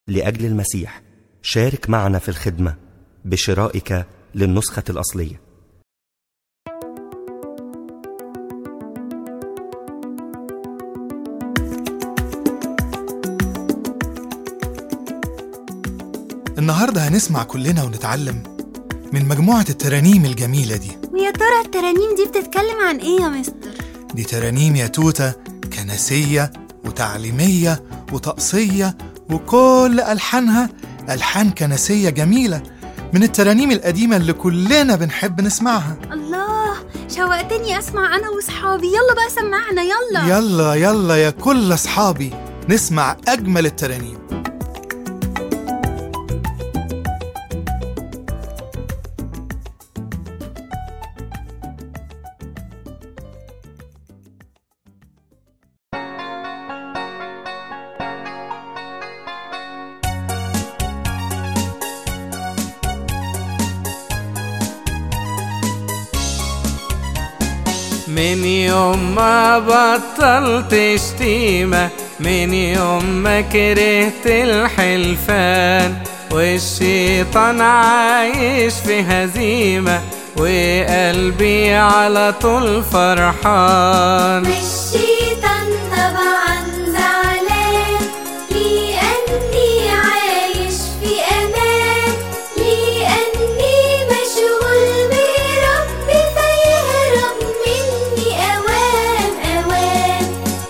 لأجل المسيح شارك معنا في الخدمة بشرائك للنسخة الأصلية النهاردة هنسمع كلنا ونتعلم من مجموعة الترانيم الجميلة دي ويا ترى الترانيم دي بتتكلم عن ايه يا مستر دي ترانيم يا توتة كنسية وتعليمية وطقسية وكل ألحانها ألحان كنسية جميلة من الترانيم القديمة اللي كلنا بنحب نسمعها الله شوقتني اسمع انا واصحابي يلا بقى سمعنا يلا يلا يلا يا كل أصحابي نسمع أجمل الترانيم من يوم ما بطلت شتيمة من يوم ما كرهت الحلفان والشيطان عايش في هزيمة وقلبي على طول فرحان الشيطان طبعا زعلان لأني عايش في أمان لأني مشغول بربي فيهرب مني أوان أوان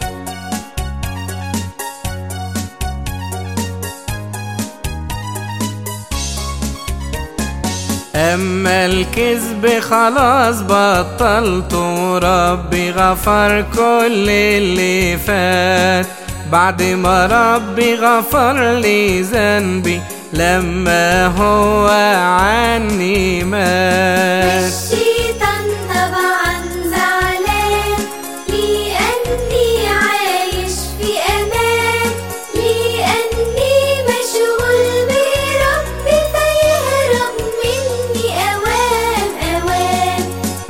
أما الكذب خلاص بطلته ربي غفر كل اللي فات بعد ما ربي غفر لي ذنبي لما هو عني مات الشيطان طبعا زعلان لأني عايش في أمان لأني مشغول بربي فيهرب مني أوان أوان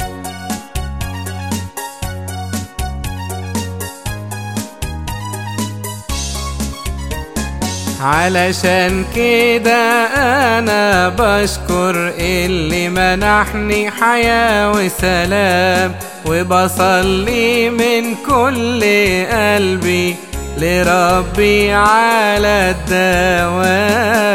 علشان كده انا بشكر اللي منحني حياة وسلام وبصلي من كل قلبي لربي على الدوام